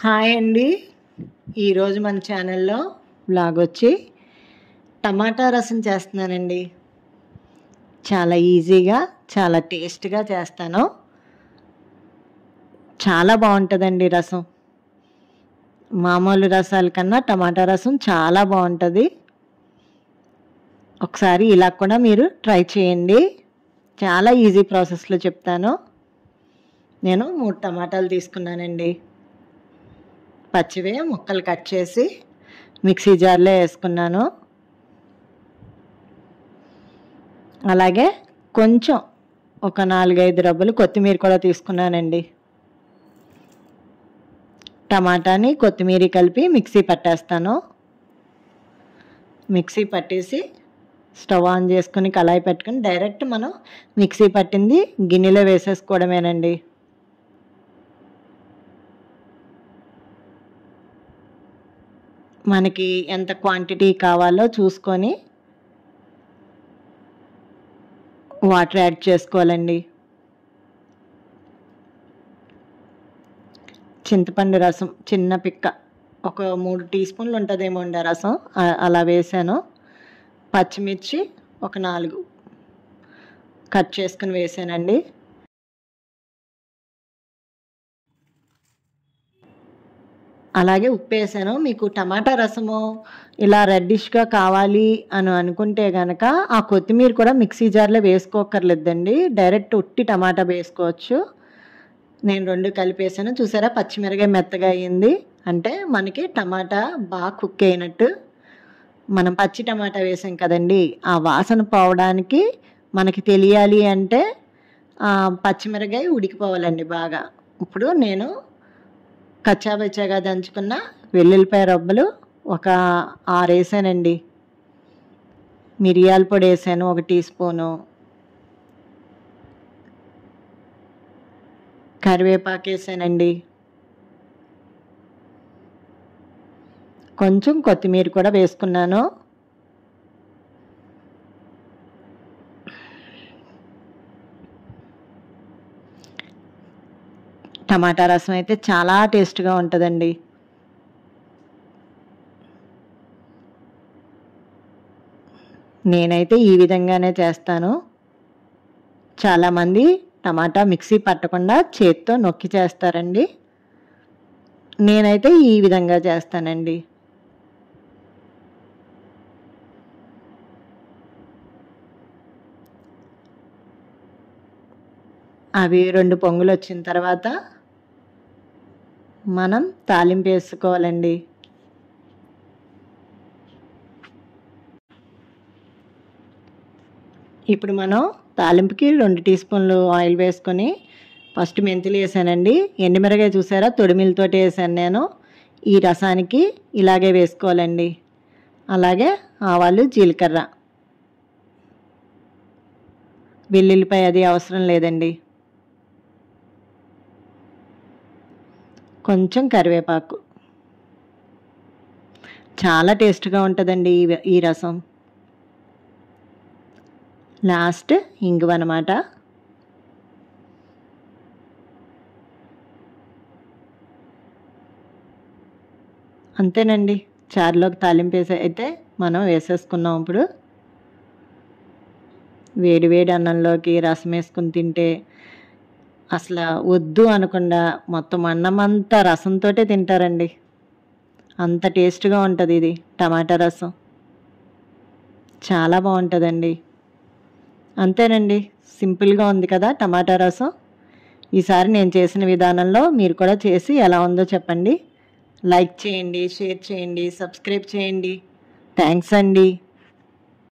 hi అండి ఈరోజు మన ఛానల్లో వ్లాగ్ వచ్చి టమాటా రసం చేస్తున్నానండి చాలా ఈజీగా చాలా టేస్ట్గా చేస్తాను చాలా బాగుంటుందండి రసం మామూలు రసాల కన్నా టమాటా రసం చాలా బాగుంటుంది ఒకసారి ఇలా కూడా మీరు ట్రై చేయండి చాలా ఈజీ ప్రాసెస్లో చెప్తాను నేను మూడు టమాటాలు తీసుకున్నానండి పచ్చివే ముక్కలు కట్ చేసి మిక్సీ జార్లో వేసుకున్నాను అలాగే కొంచెం ఒక నాలుగైదు రబ్బలు కొత్తిమీర కూడా తీసుకున్నానండి టమాటాని కొత్తిమీర కలిపి మిక్సీ పట్టేస్తాను మిక్సీ పట్టేసి స్టవ్ ఆన్ చేసుకుని కళాయి పెట్టుకుని డైరెక్ట్ మనం మిక్సీ పట్టింది గిన్నెలో వేసేసుకోవడమేనండి మనకి ఎంత క్వాంటిటీ కావాలో చూసుకొని వాటర్ యాడ్ చేసుకోవాలండి చింతపండు రసం చిన్న పిక్క ఒక మూడు టీ స్పూన్లు ఉంటుందేమో అండి ఆ రసం ఆ- అలా వేసాను పచ్చిమిర్చి ఒక నాలుగు కట్ చేసుకుని వేసానండి అలాగే ఉప్పు వేసాను మీకు టమాటా రసము ఇలా రెడ్డిష్గా కావాలి అని అనుకుంటే కనుక ఆ కొత్తిమీర కూడా మిక్సీ జార్లో వేసుకోకర్లేదండి డైరెక్ట్ ఉట్టి టమాటా వేసుకోవచ్చు నేను రెండు కలిపేసాను చూసారా పచ్చిమిరకాయ మెత్తగా అయ్యింది అంటే మనకి టమాటా బాగా కుక్ అయినట్టు మనం పచ్చి టమాటా వేసాం కదండి ఆ వాసన పోవడానికి మనకి తెలియాలి అంటే ఆ, పచ్చిమిరకాయ ఉడికిపోవాలండి బాగా ఇప్పుడు నేను కచ్చాబచ్చాగా దంచుకున్న వెల్లుల్లిపాయ రబ్బలు ఒక ఆరు వేసానండి మిరియాల పొడి వేసాను ఒక టీ స్పూను కరివేపాకు వేసానండి కొంచెం కొత్తిమీర కూడా వేసుకున్నాను టమాటా రసం అయితే చాలా టేస్ట్గా ఉంటుందండి నేనైతే ఈ విధంగానే చేస్తాను చాలామంది టమాటా మిక్సీ పట్టకుండా చేత్తో నొక్కి చేస్తారండి నేనైతే ఈ విధంగా చేస్తానండి అవి రెండు పొంగులు వచ్చిన తర్వాత మనం తాలింపు వేసుకోవాలండి ఇప్పుడు మనం తాలింపుకి రెండు టీ స్పూన్లు ఆయిల్ వేసుకొని ఫస్ట్ మెంతులు వేసానండి ఎండుమిరగాయ చూసారా తొడిమిలతోటి వేసాను నేను ఈ రసానికి ఇలాగే వేసుకోవాలండి అలాగే ఆవాలు జీలకర్ర వెల్లుల్లిపాయ అది అవసరం లేదండి కొంచెం కరివేపాకు చాలా టేస్ట్గా ఉంటుందండి ఈ ఈ రసం లాస్ట్ ఇంగువ అనమాట అంతేనండి చారులోకి తాలింపు వేసే అయితే మనం వేసేసుకున్నాం ఇప్పుడు వేడి వేడి అన్నంలోకి రసం వేసుకుని తింటే అసలు వద్దు అనకుండా మొత్తం అన్నం అంతా రసంతోటే తింటారండి అంత టేస్ట్గా ఉంటుంది ఇది టమాటా రసం చాలా బాగుంటుందండి అంతేనండి సింపుల్గా ఉంది కదా టమాటా రసం ఈసారి నేను చేసిన విధానంలో మీరు కూడా చేసి ఎలా ఉందో చెప్పండి లైక్ చేయండి షేర్ చేయండి సబ్స్క్రైబ్ చేయండి థ్యాంక్స్ అండి